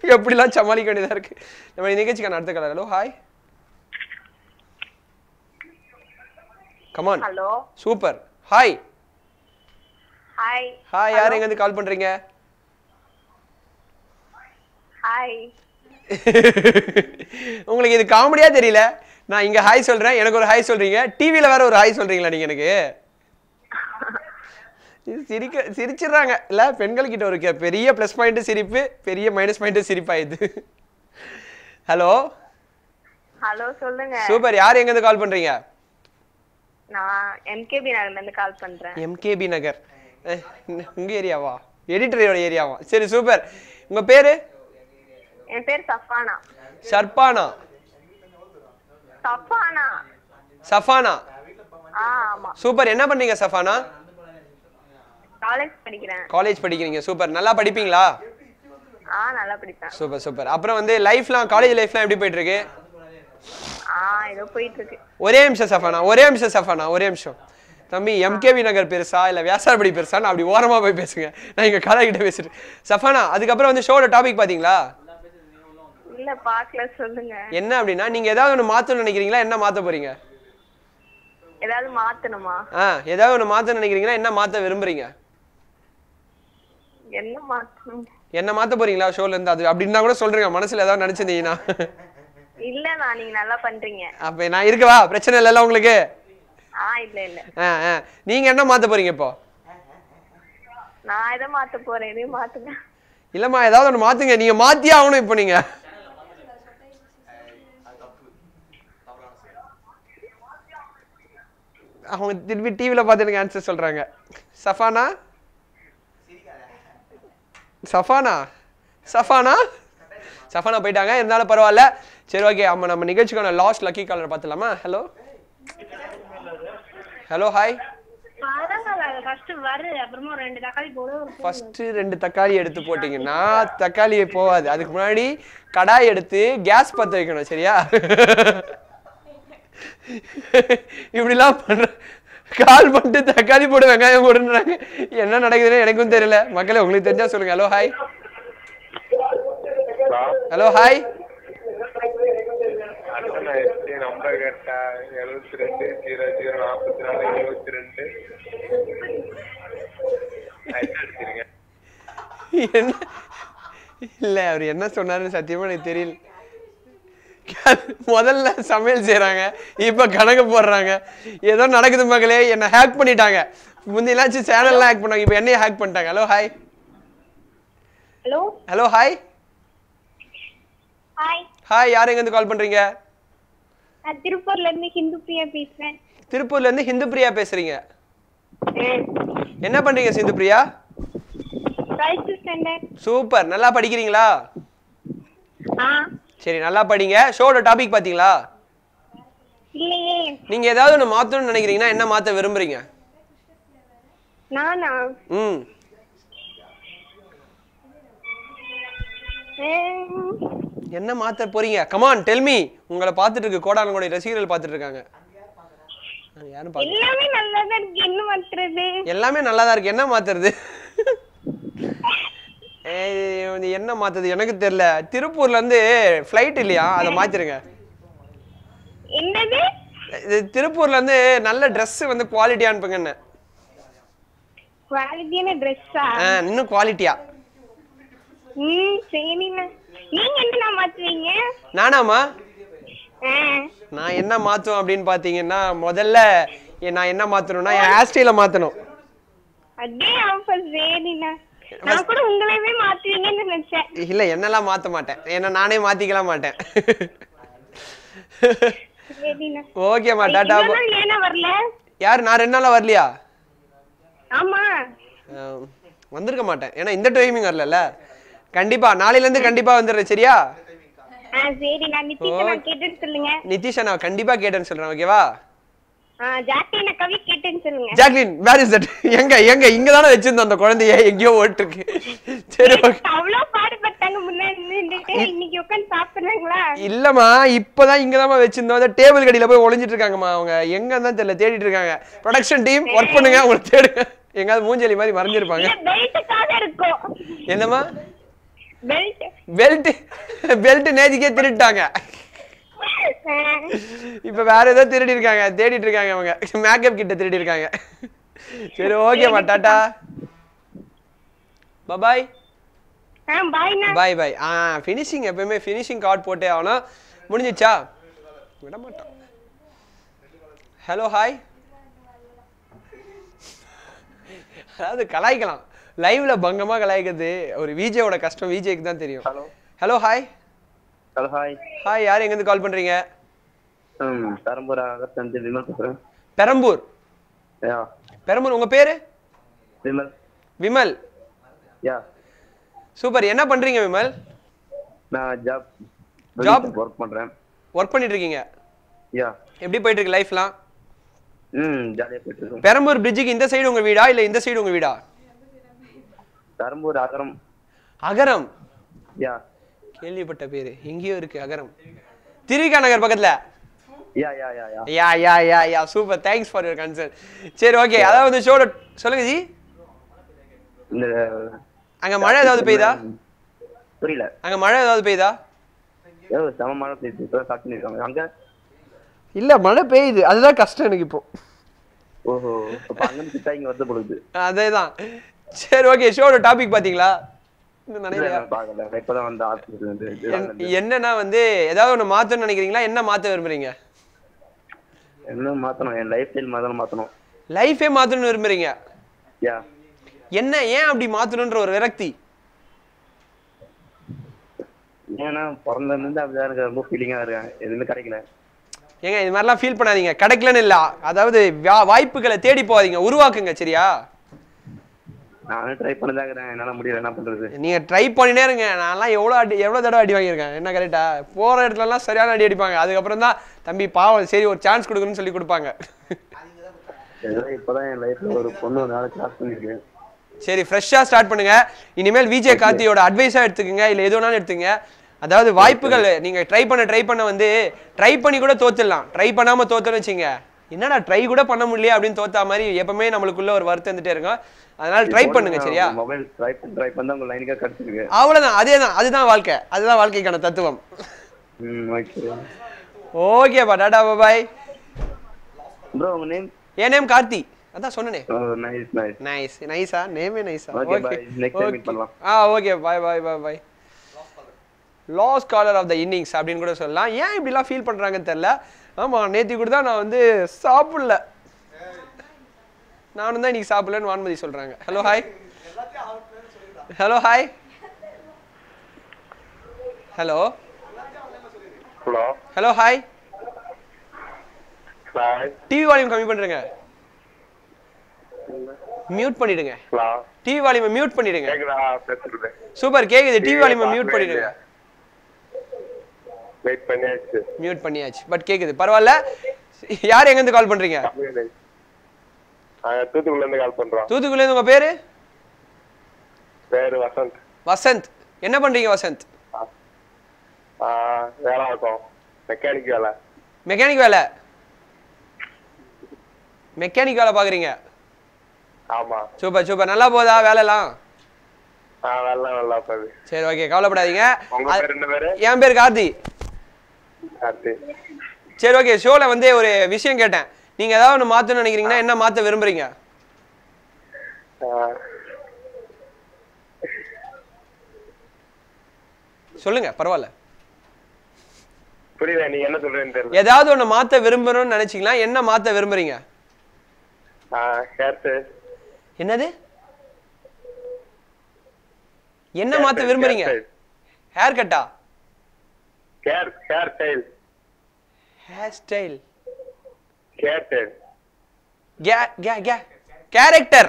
எப்படிலாம் சமாளிக்க வேண்டியதா இருக்கு நம்ம நிகழ்ச்சிக்கான அடுத்த caller hello hi come on hello super hi hi hi யார் எங்க இருந்து கால் பண்றீங்க ஹாய் உங்களுக்கு இது காமெடியா தெரியல நான் இங்க ஹாய் சொல்றேன் எனக்கு ஒரு ஹாய் சொல்றீங்க டிவில வேற ஒரு ஹாய் சொல்றீங்களா நீங்க எனக்கு இது சிரிக்க சிரிச்சிடுறாங்க இல்ல பெண்கள் கிட்ட ஒரு கே- பெரிய ப்ளஸ் பாயிண்ட் சிரிப்பு பெரிய மைனஸ் பாயிண்ட் சிரிப்பாயுது ஹலோ ஹலோ சொல்லுங்க சூப்பர் யார் எங்க இருந்து கால் பண்றீங்க நான் எம்கேபி நகர்ல இருந்து கால் பண்றேன் எம்கேபி நகர் அஹ், உங்க ஏரியாவா எடிட்டரோட ஏரியாவா சரி சூப்பர் உங்க பேரு என் பேர் சஃபானா ஷர்பானா சஃபானா சஃபானா ஆ ஆமா சூப்பர் என்ன பண்றீங்க சஃபானா காலேஜ் படிக்கிறேன் காலேஜ் படிக்கிறீங்க சூப்பர் நல்லா படிப்பீங்களா ஆ நல்லா படிப்பேன் சூப்பர் சூப்பர் அப்புறம் வந்து லைஃப்லாம் காலேஜ் லைஃப்லாம் எப்படி போயிட்டு இருக்கு ஆ ஏதோ போயிட்டு இருக்கு ஒரே நிமிஷம் சஃபானா ஒரே நிமிஷம் சஃபானா ஒரே நிமிஷம் தம்பி எம்கேவி நகர் பெருசா இல்ல வியாசார்படி பெருசா நான் அப்படி ஓரமா போய் பேசுங்க நான் இங்க கதை கிட்ட பேசிட்டு சஃபானா அதுக்கப்புறம் வந்து ஷோட டாபிக் பாத்தீங்களா இல்ல பாக்கல சொல்லுங்க என்ன அப்படின்னா நீங்க ஏதாவது ஒன்று மாத்தணும்னு நினைக்கிறீங்களா என்ன மாத்த போறீங்க ஏதாவது மாத்தணுமா ஆ ஏதாவது ஒன்று மாத்த நினைக்கிறீங்களா என்ன மாத்த விரும்புறீங்க என்ன மாத்தணும் என்ன மாத்த போறீங்களா ஷோல இருந்து அது அப்படின்னா கூட சொல்றீங்க மனசுல ஏதாவது நினைச்சிருந்தீங்கன்னா இல்லண்ணா நீங்க நல்லா பண்றீங்க அப்ப நான் இருக்கவா பிரச்சனை இல்லைல்ல உங்களுக்கு ஆ இல்ல இல்ல ஆ ஆ நீங்க என்ன மாத்த போறீங்க இப்போ நான் எதை மாத்த போறேன் எதையும் மாத்துங்க இல்லம்மா ஏதாவது ஒன்று மாத்துங்க நீங்க மாத்தியே ஆகணும் இப்போ நீங்க அவங்க திருப்பி டிவியில் பார்த்து எனக்கு ஆன்சர் சொல்றாங்க சஃபானா சஃபானா சஃபானா சஃபானா போயிட்டாங்க இருந்தாலும் பரவாயில்ல சரி ஓகே அம்மா நம்ம நிகழ்ச்சிக்கான லாஸ்ட் லக்கி காலர் பார்த்துலாமா ஹலோ ஹலோ ஹாய் ஃபர்ஸ்ட் வரு அப்புறமா ரெண்டு தக்காளி போடு ஒரு ஃபர்ஸ்ட் ரெண்டு தக்காளி எடுத்து போட்டீங்கன்னா தக்காளி போகாது அதுக்கு முன்னாடி கடாய் எடுத்து கேஸ் பற்ற வைக்கணும் சரியா இப்படிலாம் பண்ற கால் பண்ணிட்டு தக்காளி போட்டு வெங்காயம் போடுன்றாங்க என்ன நடக்குதுன்னு எனக்கும் தெரியல மக்களே உங்களுக்கு தெரிஞ்சா சொல்லுங்க ஹலோ ஹாய் ஹலோ ஹாய் அண்ணா எஸ்டி நம்பர் கேட்டா எழுபத்தி ரெண்டு ஜீரோ ஜீரோ நாற்பத்தி நாலு எழுபத்தி ரெண்டு அடிச்சிருங்க என்ன இல்ல அவர் என்ன சொன்னாருன்னு சத்தியமா எனக்கு தெரியல முதல்ல சமையல் செய்றாங்க இப்ப கணக்கு போடுறாங்க ஏதோ நடக்குது மகளே என்ன ஹேக் பண்ணிட்டாங்க முந்தினாச்சும் சேனல்லாம் ஹேக் பண்ணாங்க இப்ப என்னைய ஹேக் பண்ணிட்டாங்க hello hi hello hello hi hi hi யார் எங்க இருந்து கால் பண்றீங்க நான் திருப்பூர்ல இருந்து ஹிந்து பிரியா பேசுறேன் திருப்பூர்ல இருந்து ஹிந்து பிரியா பேசுறீங்க என்ன பண்றீங்க Sindhu Priya twelfth standard super நல்லா படிக்கிறீங்களா ஆ சரி நல்லா படிங்க ஷோட டாபிக் பாத்தீங்களா இல்லையே நீங்க ஏதாவது ஒன்று மாத்தணும்னு நினைக்கிறீங்கன்னா என்ன மாத்த விரும்புறீங்க நானா ம் ஹம், என்ன மாத்த போறீங்க கமான் டெல்மி உங்களை பார்த்துட்டு இருக்கு கோடான கோடி ரசிகர்கள் பார்த்துட்டு இருக்காங்க நாங்க யாரும் பார்க்க எல்லாமே நல்லாதான் இருக்கு என்ன மாத்துறது எல்லாமே நல்லா தான் இருக்கு என்ன மாத்துறது ஏய், இது என்ன மாத்துறது எனக்கு தெரியல திருப்பூர்ல இருந்து ஃப்ளைட் இல்லையா அதை மாத்திருங்க என்னது இது திருப்பூர்ல இருந்து நல்ல Dress வந்து குவாலிட்டியா அனுப்புங்கன்னு குவாலிட்டியான ட்ரெஸ்ஸா ஆ, இன்னும் குவாலிட்டியா ம் சரிண்ணா நீங்க என்ன மாத்துவீங்க நானாமா ஆ நான் என்ன மாத்துவேன் அப்படின்னு பாத்தீங்கன்னா முதல்ல எ- நான் என்ன மாத்தணும்னா என் ஹேர் ஸ்டைலை மாத்தணும் அதே ஆஃபர் சரிண்ணா நான் கூட உங்களையவே மாத்துவீங்கன்னு நினைச்சேன் இல்ல என்னெல்லாம் மாத்த மாட்டேன் என்ன நானே மாத்திக்கலாம் மாட்டேன் சரிண்ணா ஓகேம்மா டாடா இவ்வளவு நாள் ஏன்னா வரல யார் நான் ரெண்டு நாளா வரலையா ஆமா ஆம், வந்திருக்க மாட்டேன் ஏன்னா இந்த டைமிங் வரல கண்டிப்பா நாளையில இருந்து கண்டிப்பா வந்துடுறேன் சரியா ஆ சரி நான் நித்திஷ் நான் கேட்டேன்னு சொல்லுங்க நிதிஷா நான் கண்டிப்பா கேட்டேன்னு சொல்றேன் ஓகேவா ஆ ஜாஸ்தி என்ன கவி கேட்டேன்னு சொல்லுங்க ஜாக்லின் வேர் இஸ் தட் எங்க எங்க இங்க தானே வச்சிருந்தோம் அந்த குழந்தைய எங்கேயோ ஓட்டு இருக்கு சரி ஓகே அவ்வளவு பாடுபட்டாங்க முன்னாடி நின்னுட்டு இன்னைக்கு உட்காந்து சாப்பிடுறாங்களா இல்லம்மா இப்பதான் இங்க தான் வச்சிருந்தோம் அந்த டேபிள் கடியில போய் ஒளிஞ்சிட்டு இருக்காங்கம்மா அவங்க எங்க தான் தெரியல தேடிட்டு இருக்காங்க ப்ரொடக்ஷன் டீம் ஒர்க் பண்ணுங்க உங்களை தேடுங்க எங்காவது மூஞ்சலி மாதிரி மறைஞ்சிருப்பாங்க இல்ல பெல்ட்டுக்காக இருக்கும் என்னம்மா பெல்ட் பெல்ட் பெல்ட் நேதிக்கே திருட்டாங்க இப்ப வேற ஏதோ திருடி இருக்காங்க தேடிட்டு இருக்காங்க அவங்க மேக்கப் கிட்ட திருடி இருக்காங்க சரி ஓகேம்மா டாட்டா பபாய் ஆ பாய்ண்ணா பாய் பாய் ஆ ஃபினிஷிங் எப்பயுமே ஃபினிஷிங் கார்டு போட்டே ஆகணும் முடிஞ்சிச்சா விட மாட்டான் ஹலோ ஹாய் அதாவது கலாய்க்கலாம் லைவ்ல பங்கமா கலாய்க்கிறது ஒரு விஜயோட கஷ்டம் விஜய்க்கு தான் தெரியும் hello hello hi hello hi hi யார் எங்கேருந்து கால் பண்றீங்க ம் பெரம்பூர் அகத்தந்து விமல் பேசுகிறேன் பெரம்பூர் யா பெரம்பூர் உங்க பேரு விமல் விமல் யா சூப்பர் என்ன பண்றீங்க விமல் நான் ஜாப் Job? ஒர்க் பண்ணுறேன் ஒர்க் பண்ணிட்டு இருக்கீங்க யா எப்படி போயிட்டு இருக்கு லைஃப்லாம் ம் ஜாலியாக போயிட்டு இருக்கோம் பெரம்பூர் பிரிட்ஜுக்கு இந்த சைடு உங்க வீடா இல்ல இந்த சைடு உங்க வீடா பெரம்பூர் அகரம் அகரம் யா கேள்விப்பட்ட பேரு எங்கேயோ இருக்கு அகரம் திருவிகா நகர் பக்கத்துல yeah yeah yeah yeah yeah yeah yeah yeah super thanks for your concern சரி ஓகே அதாவது ஷோட சொல்லுங்க ஜி இந்த அங்க மழை ஏதாவது பெய்யுதா புரியல அங்க மழை ஏதாவது பெய்யுதா ஏதோ செம மழை பெய்யுது இப்போ ஸ்டார்ட் பண்ணியிருக்காங்க அங்கே இல்ல மழை பெய்யுது அதுதான் கஷ்டம் எனக்கு இப்போ ஓஹோ அப்போ அங்கேருந்து கிட்டா இங்கே வந்து பொழுது அதேதான் சரி ஓகே ஷோட டாபிக் பாத்தீங்களா இன்னும் நினைக்கலையா பார்க்கல இப்போ தான் வந்து ஆஃபீஸ் வந்து என்- என்னன்னா வந்து ஏதாவது ஒண்ணு மாத்தணும்னு நினைக்கிறீங்களா என்ன மாத்த விரும்புறீங்க என்ன மாற்றணும் என் லைஃப் ஸ்டைல் மாதிரி மாற்றணும் லைஃபே மாத்தணும்னு விரும்புறீங்க யா என்ன ஏன் அப்படி மாத்தணும்ன்ற ஒரு விரக்தி ஏன்னா பிறந்ததுலேருந்து அப்படிதான் இருக்க ரொம்ப ஃபீலிங்காக இருக்கேன் எதுவுமே கிடைக்கல ஏங்க இது மாதிரிலாம் ஃபீல் பண்ணாதீங்க கிடைக்கலன்னு இல்ல அதாவது வா- வாய்ப்புகளை தேடி போகாதீங்க உருவாக்குங்க சரியா நானும் ட்ரை பண்ணி தான் இருக்கிறேன் என்னால் முடியல என்ன பண்ணுறது நீங்க ட்ரை பண்ணினே இருங்க நான்லாம் எவ்வளோ அடி எவ்வளோ தடவை அடி வாங்கியிருக்கேன் என்ன கரெக்டா போற இடத்துலலாம் சரியான அடி அடிப்பாங்க அதுக்கப்புறம் தான் தம்பி பாவம் சரி ஒரு சான்ஸ் கொடுக்கணும்னு சொல்லி கொடுப்பாங்க ஏதோ இப்போதான் என் லைஃப்ல ஒரு பொண்ணு ஒரு நாள் கிராஸ் பண்ணிருக்கு சரி ஃப்ரெஷ்ஷாக ஸ்டார்ட் பண்ணுங்க இனிமேல் விஜய் கார்த்தியோட அட்வைஸாக எடுத்துக்கங்க இல்லை எது வேணாலும் எடுத்துங்க அதாவது வாய்ப்புகள் நீங்க ட்ரை பண்ண ட்ரை பண்ண வந்து ட்ரை பண்ணி கூட தோத்துடலாம் ட்ரை பண்ணாம தோத்தோன்னு வச்சுங்க என்னடா ட்ரை கூட பண்ண முடியலையே அப்படின்னு தோத்தா மாதிரி எப்பவுமே நம்மளுக்குள்ள ஒரு வருத்தம் வந்துட்டே இருக்கும் அதனால ட்ரை பண்ணுங்க சரியா மொபைல் ட்ரை பண்ணி ட்ரை பண்ணா உங்க லைனுக்கா கிடைச்சிருக்கு அவ்வளவுதான் அதே தான் அதுதான் வாழ்க்கை அதுதான் வாழ்க்கைக்கான தத்துவம் ம் ஓகே ஓகேப்பா டாடா பாய் ப்ரோ உங்க நேம் என் நேம் கார்த்தி அதான் சொன்னனே ஓ நைஸ் நைஸ் நைஸ் நைஸா நேமே நைஸா Okay, okay bye. Next time meet பண்ணலாம். ஆ okay bye bye bye bye last caller of the innings அப்படின்னு கூட சொல்லலாம் ஏன் இப்படிலாம் ஃபீல் பண்றாங்கன்னு தெரியல ஆமா நேத்தி கூட தான் நான் வந்து சாப்பிடல நானும் தான் இன்னைக்கு சாப்பிடலன்னு வான்மதி சொல்றாங்க hello hi hello hi hello hello hello hi hi TV volume கம்மி பண்றேங்க மியூட் பண்ணிடுங்க ஹலோ டிவி வால்யூமை மியூட் பண்ணிடுங்க கேக்குதா பேசுறது சூப்பர் கேக்குது டிவி வால்யூமை மியூட் பண்ணிடுங்க வெயிட் பண்ணியாச்சு மியூட் பண்ணியாச்சு பட் கேக்குது பரவாயில்ல யார் எங்க இருந்து கால் பண்றீங்க நாங்க தூத்துக்குள்ள இருந்து கால் பண்றோம் தூத்துக்குடில இருந்து உங்க பேரு பேரு வசந்த் வசந்த் என்ன பண்றீங்க வசந்த் ஆஹ் வேலை இருக்கும் மெக்கானிக் வேலை மெக்கானிக் வேலை மெக்கானிக் வேலை பாக்குறீங்க ஆமா சூப்பர் சூப்பர் நல்லா போதா வேலைலாம் ஆஹ் வேலை நல்லா போகுது சரி ஓகே கவலைப்படாதீங்க உங்க அது- பேர் என்ன பேரு என் பேர் கார்த்தி கார்த்தி சரி ஓகே ஷோல வந்து ஒரு விஷயம் கேட்டேன் நீங்க ஏதாவது ஒன்று மாத்தணும்னு நினைக்கிறீங்கன்னா என்ன மாத்த விரும்புறீங்க ஆஹ் சொல்லுங்க பரவாயில்ல புரியல நீங்க என்ன சொல்றேன்னு தெரியல ஏதாவது ஒன்று மாத்த விரும்பணும்னு நினைச்சீங்களா என்ன மாத்த விரும்புறீங்க ஆஹ் ஹேர் என்னது என்ன மாத்த விரும்புறீங்க ஹேர் கட்டா hair hair style hair style hair style character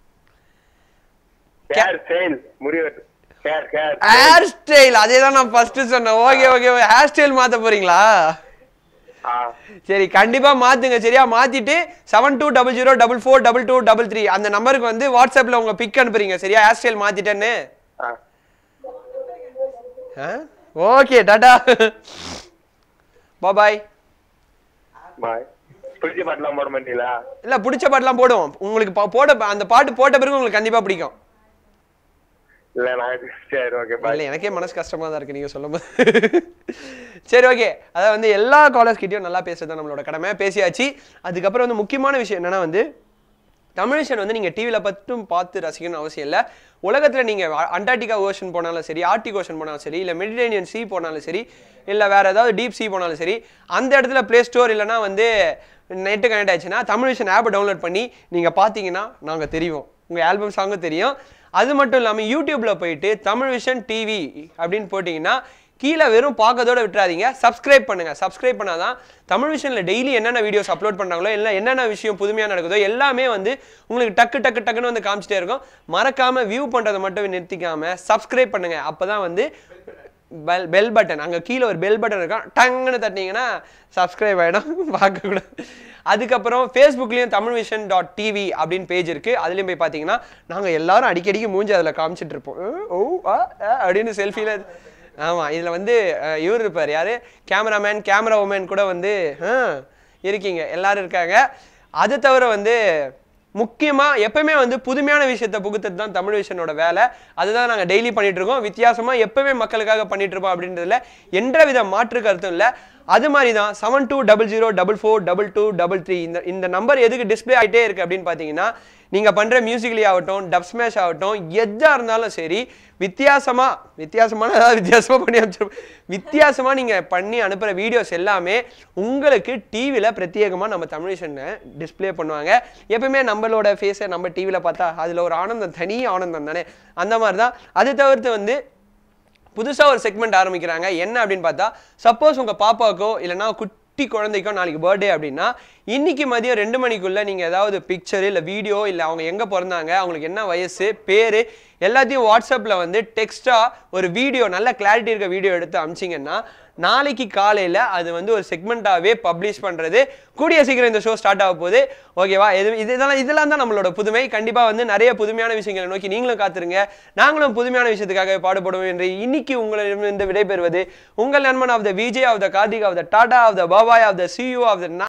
hair style முடிவு ஹேர் ஹேர் ஹேர் ஸ்டைல் அதே தான் நான் ஃபர்ஸ்ட் சொன்னேன் ஓகே ஓகே ஹேர் ஸ்டைல் மாத்த போறீங்களா ஆஹ் சரி கண்டிப்பா மாத்துங்க சரியா மாத்திட்டு seven two double zero double four double two double three அந்த நம்பருக்கு வந்து வாட்ஸ்அப்ல உங்க பிக் அனுப்புறீங்க சரியா ஹேர் ஸ்டைல் மாத்திட்டேன்னு ஆஹ் ஓகே டாடா பாய் பாய் பிடிச்ச பாட்டுலாம் போட மாட்டீங்களா இல்ல பிடிச்ச பாட்டுலாம் போடுவோம் உங்களுக்கு பா- போட அந்த பாட்டு போட்ட பிறகு உங்களுக்கு கண்டிப்பா பிடிக்கும் இல்ல நான் சரி ஓகே பாய் இல்லை எனக்கே மனசு கஷ்டமா தான் இருக்கு நீங்க சொல்லும்போது சரி ஓகே அதாவது வந்து எல்லா காலர்ஸ் கிட்டயும் நல்லா பேசுறது தான் நம்மளோட கடமை பேசியாச்சு அதுக்கப்புறம் வந்து முக்கியமான விஷயம் என்னன்னா வந்து தமிழிஷன் வந்து நீங்கள் டிவியில் மட்டும் பார்த்து ரசிக்கணும்னு அவசியம் இல்லை உலகத்தில் நீங்கள் அண்டார்டிகா ஓஷன் போனாலும் சரி ஆர்டிக் ஓஷன் போனாலும் சரி இல்லை மெடிடேனியன் சி போனாலும் சரி இல்லை வேறு ஏதாவது டீப் சி போனாலும் சரி அந்த இடத்துல ப்ளே ஸ்டோர் இல்லைனா வந்து நெட்டு கனெக்ட் ஆச்சுன்னா தமிழிஷன் ஆப்பை டவுன்லோட் பண்ணி நீங்கள் பார்த்தீங்கன்னா நாங்கள் தெரியும் உங்கள் ஆல்பம் சாங்கும் தெரியும் அது மட்டும் இல்லாமல் யூடியூப்பில் போயிட்டு தமிழ் விஷன் டிவி அப்படின்னு போட்டிங்கன்னா கீழே வெறும் பார்க்கறதோட விட்டுறாதீங்க சப்ஸ்கிரைப் பண்ணுங்க சப்ஸ்கிரைப் பண்ணாதான் தமிழ் விஷனில் டெய்லி என்னென்ன வீடியோஸ் அப்லோட் பண்ணுறாங்களோ இல்லை என்னென்ன விஷயம் புதுமையாக நடக்குதோ எல்லாமே வந்து உங்களுக்கு டக்கு டக்கு டக்குன்னு வந்து காமிச்சிட்டே இருக்கும் மறக்காம வியூ பண்ணுறதை மட்டும் நிறுத்திக்காம சப்ஸ்கிரைப் பண்ணுங்க அப்பதான் வந்து பெல் பெல் பட்டன் அங்கே கீழே ஒரு பெல் பட்டன் இருக்கும் டங்குன்னு தட்டினீங்கன்னா சப்ஸ்கிரைப் ஆகிடும் பார்க்கக்கூடாது அதுக்கப்புறம் ஃபேஸ்புக்லேயும் தமிழ் விஷன் டாட் டிவி அப்படின்னு பேஜ் இருக்குது அதுலேயும் போய் பார்த்தீங்கன்னா நாங்கள் எல்லாரும் அடிக்கடிக்கு மூஞ்சி அதில் காமிச்சிட்டு இருப்போம் அஹ், ஓ ஆ ஆ, அப்படின்னு செல்ஃபியில் ஆமாம் இதில் வந்து அஹ், இவர் இருப்பார் யார் கேமராமேன் கேமரா உமன் கூட வந்து ஆ, இருக்கீங்க எல்லாரும் இருக்காங்க அது தவிர வந்து முக்கியமாக எப்பவுமே வந்து புதுமையான விஷயத்தை புகுத்துறது தான் தமிழ் விஷனோட வேலை அதுதான் நாங்கள் டெய்லி பண்ணிட்டு இருக்கோம் வித்தியாசமாக எப்பவுமே மக்களுக்காக பண்ணிட்டு இருப்போம் அப்படின்றதுல என்ற வித மாற்று கருத்தும் இல்லை அது மாதிரி தான் seven two double zero double four double two double three இந்த இந்த நம்பர் எதுக்கு டிஸ்ப்ளே ஆகிட்டே இருக்கு அப்படின்னு பார்த்தீங்கன்னா நீங்கள் பண்ணுற மியூசிக்லி ஆகட்டும் டப் ஸ்மேஷ் ஆகட்டும் எதாக இருந்தாலும் சரி வித்தியாசமாக வித்தியாசமான ஏதாவது வித்தியாசமாக பண்ணி அனுப்பிச்சிருப்போம் வித்தியாசமாக நீங்கள் பண்ணி அனுப்புகிற வீடியோஸ் எல்லாமே உங்களுக்கு டிவியில் பிரத்யேகமாக நம்ம தமிழிஷனை டிஸ்ப்ளே பண்ணுவாங்க எப்பவுமே நம்மளோட ஃபேஸை நம்ம டிவியில் பார்த்தா அதில் ஒரு ஆனந்தம் தனி ஆனந்தம் தானே அந்த மாதிரி தான் அது தவிர்த்து வந்து புதுசாக ஒரு செக்மெண்ட் ஆரம்பிக்கிறாங்க என்ன அப்படின்னு பார்த்தா சப்போஸ் உங்கள் பாப்பாவுக்கோ இல்லைன்னா குட்டி குழந்தைக்கோ நாளைக்கு பர்த்டே அப்படின்னா இன்னைக்கு மதியம் ரெண்டு மணிக்குள்ள நீங்கள் ஏதாவது பிக்சர் இல்லை வீடியோ இல்லை அவங்க எங்கே பிறந்தாங்க அவங்களுக்கு என்ன வயசு பேர் எல்லாத்தையும் வாட்ஸ்அப்பில் வந்து டெக்ஸ்ட்டாக ஒரு வீடியோ நல்ல கிளாரிட்டி இருக்க வீடியோ எடுத்து அமிச்சிங்கன்னா நாளைக்கு காலையில் அது வந்து ஒரு செக்மெண்ட்டாகவே பப்ளிஷ் பண்ணுறது கூடிய சீக்கிரம் இந்த ஷோ ஸ்டார்ட் ஆக போகுது ஓகேவா இது இது இதெல்லாம் இதெல்லாம் தான் நம்மளோட புதுமை கண்டிப்பாக வந்து நிறைய புதுமையான விஷயங்களை நோக்கி நீங்களும் காத்துருங்க நாங்களும் புதுமையான விஷயத்துக்காக பாடுபடுவோம் என்று இன்னைக்கு உங்களிடமிருந்து விடைபெறுவது உங்கள் நண்பன் of the Vijay of the Karthik of the tata of the bye bye of the see you of the